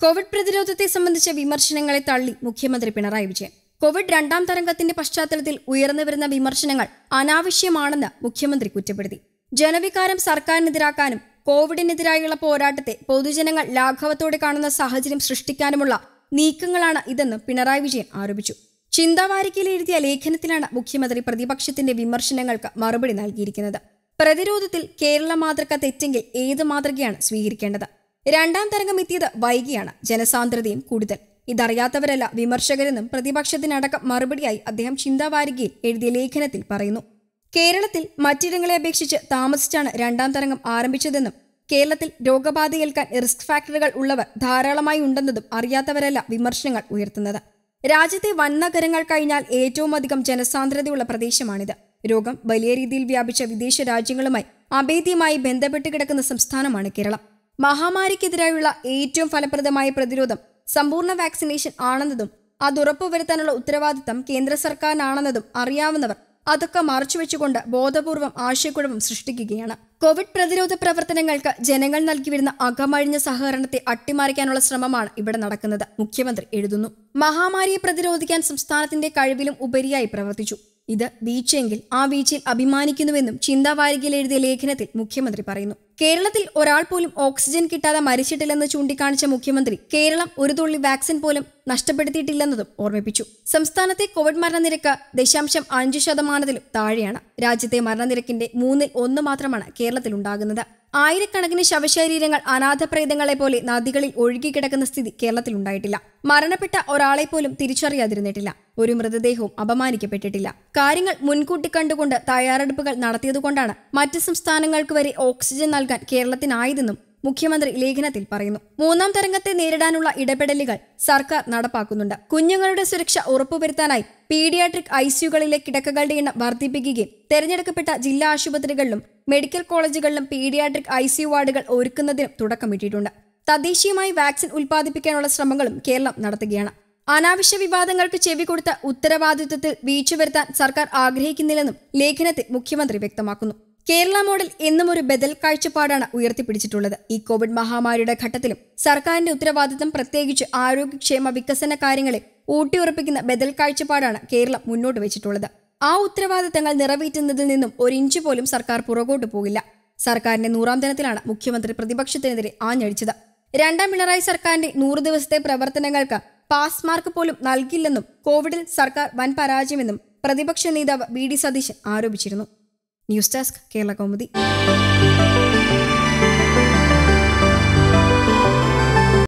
Covid പ്രതിരോധത്തെ സംബന്ധിച്ച വിമർശനങ്ങളെ തള്ളി മുഖ്യമന്ത്രി പിണറായി വിജയൻ കോവിഡ് രണ്ടാം തരംഗത്തിന്റെ പശ്ചാത്തലത്തിൽ ഉയർന്നുവരുന്ന വിമർശനങ്ങൾ അനാവശ്യമാണെന്ന് മുഖ്യമന്ത്രി കുറ്റപ്പെടുത്തി ജനവികാരം സർക്കാരിനെതിരാക്കാനും കോവിഡിനെതിരായുള്ള പോരാട്ടത്തെ പൊതുജനങ്ങൾ ലാഘവത്തോടെ കാണുന്ന സാഹചര്യം സൃഷ്ടിക്കാനുമുള്ള നീക്കങ്ങളാണ് ഇതെന്ന് പിണറായി വിജയൻ ആരോപിച്ചു ചിന്താവാരികയിൽ എഴുതിയ ലേഖനത്തിലാണ് മുഖ്യമന്ത്രി പ്രതിപക്ഷത്തിന്റെ വിമർശനങ്ങൾക്ക് മറുപടി നൽകിയിരിക്കുന്നത് പ്രതിരോധത്തിൽ കേരള മാതൃക തെറ്റെങ്കിൽ ഏത് മാതൃകയാണ് സ്വീകരിക്കേണ്ടത് രണ്ടാം തരംഗം എത്തിയത് വൈകിയാണ് ജനസാന്ദ്രതയും കൂടുതൽ ഇതറിയാത്തവരല്ല വിമർശകരെന്നും പ്രതിപക്ഷത്തിനടക്കം മറുപടിയായി അദ്ദേഹം ചിന്താവാരികയിൽ എഴുതിയ ലേഖനത്തിൽ പറയുന്നു കേരളത്തിൽ മറ്റിടങ്ങളെ അപേക്ഷിച്ച് താമസിച്ചാണ് രണ്ടാം തരംഗം ആരംഭിച്ചതെന്നും കേരളത്തിൽ രോഗബാധയേൽക്കാൻ റിസ്ക് ഫാക്ടറുകൾ ഉള്ളവർ ധാരാളമായി ഉണ്ടെന്നതും അറിയാത്തവരല്ല വിമർശനങ്ങൾ ഉയർത്തുന്നത് രാജ്യത്തെ വൻ നഗരങ്ങൾ കഴിഞ്ഞാൽ ഏറ്റവും അധികം ജനസാന്ദ്രതയുള്ള പ്രദേശമാണിത് രോഗം വലിയ രീതിയിൽ വ്യാപിച്ച വിദേശ രാജ്യങ്ങളുമായി അഭേദ്യമായി ബന്ധപ്പെട്ട് കിടക്കുന്ന സംസ്ഥാനമാണ് കേരളം മഹാമാരിക്കെതിരായുള്ള ഏറ്റവും ഫലപ്രദമായ പ്രതിരോധം സമ്പൂർണ്ണ വാക്സിനേഷൻ ആണെന്നതും അത് ഉറപ്പുവരുത്താനുള്ള ഉത്തരവാദിത്തം കേന്ദ്ര സർക്കാരിനാണെന്നതും അറിയാവുന്നവർ അതൊക്കെ മറച്ചുവെച്ചുകൊണ്ട് ബോധപൂർവം ആശയക്കുഴപ്പം സൃഷ്ടിക്കുകയാണ് കോവിഡ് പ്രതിരോധ പ്രവർത്തനങ്ങൾക്ക് ജനങ്ങൾ നൽകിവരുന്ന അകമഴിഞ്ഞ സഹകരണത്തെ അട്ടിമറിക്കാനുള്ള ശ്രമമാണ് ഇവിടെ നടക്കുന്നത് മുഖ്യമന്ത്രി എഴുതുന്നു മഹാമാരിയെ പ്രതിരോധിക്കാൻ സംസ്ഥാനത്തിന്റെ കഴിവിലും ഉപരിയായി പ്രവർത്തിച്ചു ഇത് വീഴ്ചയെങ്കിൽ ആ വീഴ്ചയിൽ അഭിമാനിക്കുന്നുവെന്നും ചിന്താവാരികയിൽ എഴുതിയ ലേഖനത്തിൽ മുഖ്യമന്ത്രി പറയുന്നു കേരളത്തിൽ ഒരാൾ പോലും ഓക്സിജൻ കിട്ടാതെ മരിച്ചിട്ടില്ലെന്ന് ചൂണ്ടിക്കാണിച്ച മുഖ്യമന്ത്രി കേരളം ഒരു തുള്ളി വാക്സിൻ പോലും നഷ്ടപ്പെടുത്തിയിട്ടില്ലെന്നതും ഓർമ്മിപ്പിച്ചു സംസ്ഥാനത്തെ കോവിഡ് മരണനിരക്ക് ദശാംശം അഞ്ച് ശതമാനത്തിലും താഴെയാണ് രാജ്യത്തെ മരണനിരക്കിന്റെ മൂന്നിൽ ഒന്ന് മാത്രമാണ് കേരളത്തിൽ ഉണ്ടാകുന്നത് ആയിരക്കണക്കിന് ശവശരീരങ്ങൾ അനാഥപ്രേതങ്ങളെ പോലെ നദികളിൽ ഒഴുകിക്കിടക്കുന്ന സ്ഥിതി കേരളത്തിൽ ഉണ്ടായിട്ടില്ല മരണപ്പെട്ട ഒരാളെ പോലും തിരിച്ചറിയാതിരുന്നിട്ടില്ല ഒരു മൃതദേഹവും അപമാനിക്കപ്പെട്ടിട്ടില്ല കാര്യങ്ങൾ മുൻകൂട്ടി കണ്ടുകൊണ്ട് തയ്യാറെടുപ്പുകൾ നടത്തിയതുകൊണ്ടാണ് മറ്റ് സംസ്ഥാനങ്ങൾക്ക് വരെ ഓക്സിജൻ നൽകാൻ കേരളത്തിനായതെന്നും മുഖ്യമന്ത്രി ലേഖനത്തിൽ പറയുന്നു മൂന്നാം തരംഗത്തെ നേരിടാനുള്ള ഇടപെടലുകൾ സർക്കാർ നടപ്പാക്കുന്നുണ്ട് കുഞ്ഞുങ്ങളുടെ സുരക്ഷ ഉറപ്പുവരുത്താനായി പീഡിയാട്രിക് ഐസിയുകളിലെ കിടക്കകളുടെ എണ്ണം വർദ്ധിപ്പിക്കുകയും തെരഞ്ഞെടുക്കപ്പെട്ട ജില്ലാ ആശുപത്രികളിലും മെഡിക്കൽ കോളേജുകളിലും പീഡിയാട്രിക് ഐസിയു വാർഡുകൾ ഒരുക്കുന്നതിനും തുടക്കമിട്ടിട്ടുണ്ട് തദ്ദേശീയമായി വാക്സിൻ ഉൽപ്പാദിപ്പിക്കാനുള്ള ശ്രമങ്ങളും കേരളം നടത്തുകയാണ് അനാവശ്യ വിവാദങ്ങൾക്ക് ചെവി കൊടുത്ത ഉത്തരവാദിത്വത്തിൽ വീഴ്ച വരുത്താൻ സർക്കാർ ആഗ്രഹിക്കുന്നില്ലെന്നും ലേഖനത്തിൽ മുഖ്യമന്ത്രി വ്യക്തമാക്കുന്നു കേരള മോഡൽ എന്നും ഒരു ബദൽ കാഴ്ചപ്പാടാണ് ഉയർത്തിപ്പിടിച്ചിട്ടുള്ളത് ഈ കോവിഡ് മഹാമാരിയുടെ ഘട്ടത്തിലും സർക്കാരിന്റെ ഉത്തരവാദിത്തം പ്രത്യേകിച്ച് ആരോഗ്യക്ഷേമ വികസന കാര്യങ്ങളെ ഊട്ടിയുറപ്പിക്കുന്ന ബദൽ കാഴ്ചപ്പാടാണ് കേരളം മുന്നോട്ട് വെച്ചിട്ടുള്ളത് ആ ഉത്തരവാദിത്തങ്ങൾ നിറവേറ്റുന്നതിൽ നിന്നും ഒരു ഇഞ്ച് പോലും സർക്കാർ പുറകോട്ട് പോകില്ല സർക്കാരിന്റെ നൂറാം ദിനത്തിലാണ് മുഖ്യമന്ത്രി പ്രതിപക്ഷത്തിനെതിരെ ആഞ്ഞടിച്ചത് രണ്ടാം പിണറായി സർക്കാരിന്റെ നൂറ് ദിവസത്തെ പ്രവർത്തനങ്ങൾക്ക് പാസ് മാർക്ക് പോലും നൽകില്ലെന്നും കോവിഡിൽ സർക്കാർ വൻ പരാജയമെന്നും പ്രതിപക്ഷ നേതാവ് വി ഡി സതീശൻ ആരോപിച്ചിരുന്നു ന്യൂസ് ഡെസ്ക് കേരള കൗമുദി